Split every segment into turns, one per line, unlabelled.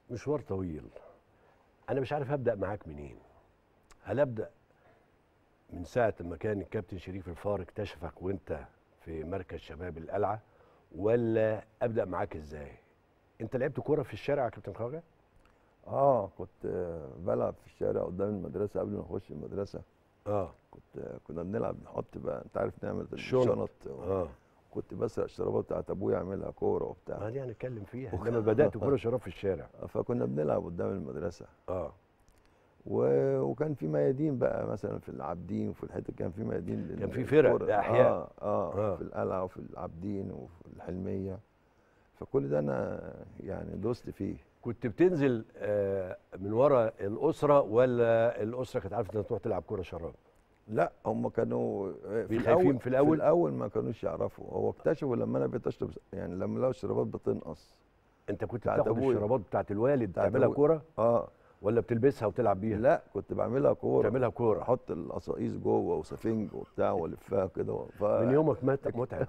مشوار طويل انا مش عارف ابدا معاك منين هل ابدا من ساعه ما كان الكابتن شريف الفار اكتشفك وانت في مركز شباب القلعه ولا ابدا معاك ازاي انت لعبت كوره في الشارع يا كابتن خواجه
اه كنت آه، بلعب في الشارع قدام المدرسه قبل ما اخش المدرسه
اه
كنت آه، كنا بنلعب نحط بقى انت عارف نعمل
الشنط.
الشنط
اه
كنت بسرق الشرابات بتاعت ابويا اعملها كوره وبتاع
ما دي هنتكلم فيها لما بدات كوره شراب في الشارع
فكنا بنلعب قدام المدرسه
اه
و... وكان في ميادين بقى مثلا في العابدين وفي الحته كان في ميادين لل-
كان في فرق
للكورة.
لأحياء.
آه, آه,
آه.
اه في القلعه وفي العابدين وفي الحلميه فكل ده انا يعني دوست فيه
كنت بتنزل آه من ورا الاسره ولا الاسره كانت عارفه انك تروح تلعب كوره شراب
لا هم كانوا في
بيخافين في الأول؟
في الاول ما كانوش يعرفوا هو اكتشفوا لما انا بقيت اشرب يعني لما لقوا الشرابات بتنقص
انت كنت
بتاعت
بتاخد
أبويا.
الشرابات بتاعت الوالد
بتاعت
تعملها
أبويا.
كوره
اه
ولا بتلبسها وتلعب بيها
لا كنت بعملها كوره
تعملها كوره
احط القصاقيس جوه وسفنج وبتاع والفها كده و- ف...
من يومك مت- متعب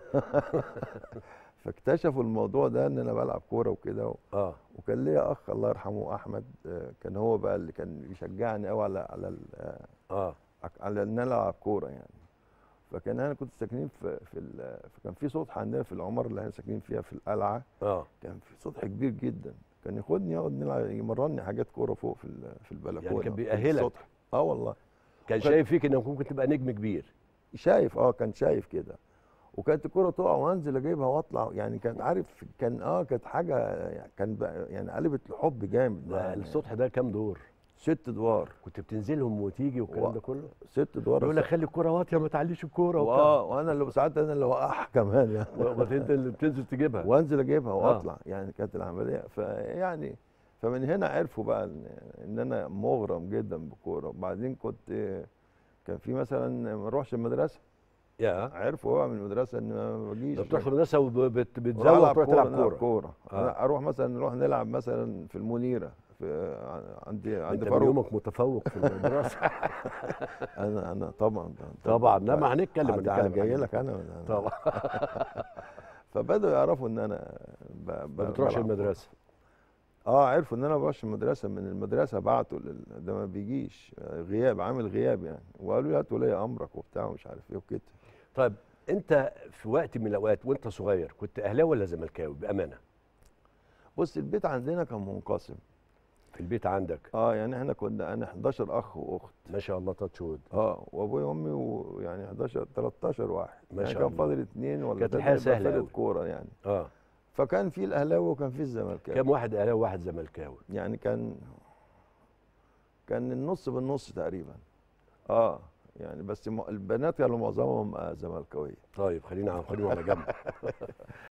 فاكتشفوا الموضوع ده ان انا بلعب كوره وكده و...
اه
وكان ليا اخ الله يرحمه احمد آه، كان هو بقى اللي كان بيشجعني قوي على على ال- آه،
اه
على ان انا العب كوره يعني فكان انا كنت ساكنين في في ال... فكان في سطح عندنا في العماره اللي احنا ساكنين فيها في القلعه
اه
كان في سطح كبير جدا كان ياخدني يقعد نلعب يمرني حاجات كوره فوق في ال- في البلكونه
كان
في
بيأهلك.
السطح. اه والله
كان
وكان-
شايف فيك انك ممكن تبقى نجم كبير
شايف اه كان شايف كده وكانت الكرة تقع وانزل اجيبها واطلع يعني كانت عارف كان اه كانت حاجه يعني كان بقى يعني قلبت لحب جامد
ده
معايا.
السطح ده كام دور
ست ادوار
كنت بتنزلهم وتيجي والكلام
و-
ده كله
ست ادوار
يقول لك خلي الكوره واطيه ما تعليش الكوره وبتاع
واه وانا اللي ساعات انا اللي وقعها كمان يعني
وبعدين انت اللي بتنزل تجيبها
وانزل اجيبها واطلع يعني كانت العمليه فيعني فمن هنا عرفوا بقى ان, إن انا مغرم جدا بالكوره وبعدين كنت آه، كان في مثلا ما اروحش المدرسه
يا
عرفوا بقى من المدرسه ان ما بجيش
بتروح المدرسه وبتزوق
بروح
تروح تلعب
نلعب
كوره
كوره
آه.
أنا اروح مثلا نروح نلعب مثلا في المنيره في عندي عند
انت من
فاروق
يومك متفوق في المدرسه
انا انا طبعا
طبعا لا ما هنتكلم
هنتكلم
هنتكلم
جاي
عن-
لك انا أنا-
طبعا
فبداوا يعرفوا ان انا ب... ب...
ما بتروحش
بلعب كورة.
المدرسه
اه عرفوا ان انا ما بروحش المدرسه من المدرسه بعتوا لل... ده ما بيجيش غياب عامل غياب يعني وقالوا لي هات ولي امرك وبتاع ومش عارف ايه وكده
طيب انت في وقت من الاوقات وانت صغير كنت اهلاوي ولا زملكاوي بامانه
بص البيت عندنا كان منقسم
في البيت عندك
اه يعني احنا كنا انا 11 اخ واخت
ما شاء الله تاتش وود
اه وابويا وامي ويعني 11 13 واحد
ما
يعني
شاء
كان
الله.
فاضل اثنين ولا
كانت
تلاتة
الحياة
يبقى
سهلة
فرقة
أوي.
كوره يعني
اه
فكان في الاهلاوي وكان في الزملكاوي
كام واحد اهلاوي وواحد زملكاوي
يعني كان كان النص بالنص تقريبا اه يعني بس م- البنات كانوا معظمهم آه، زملكاويه
طيب خلينا خلينا على جنب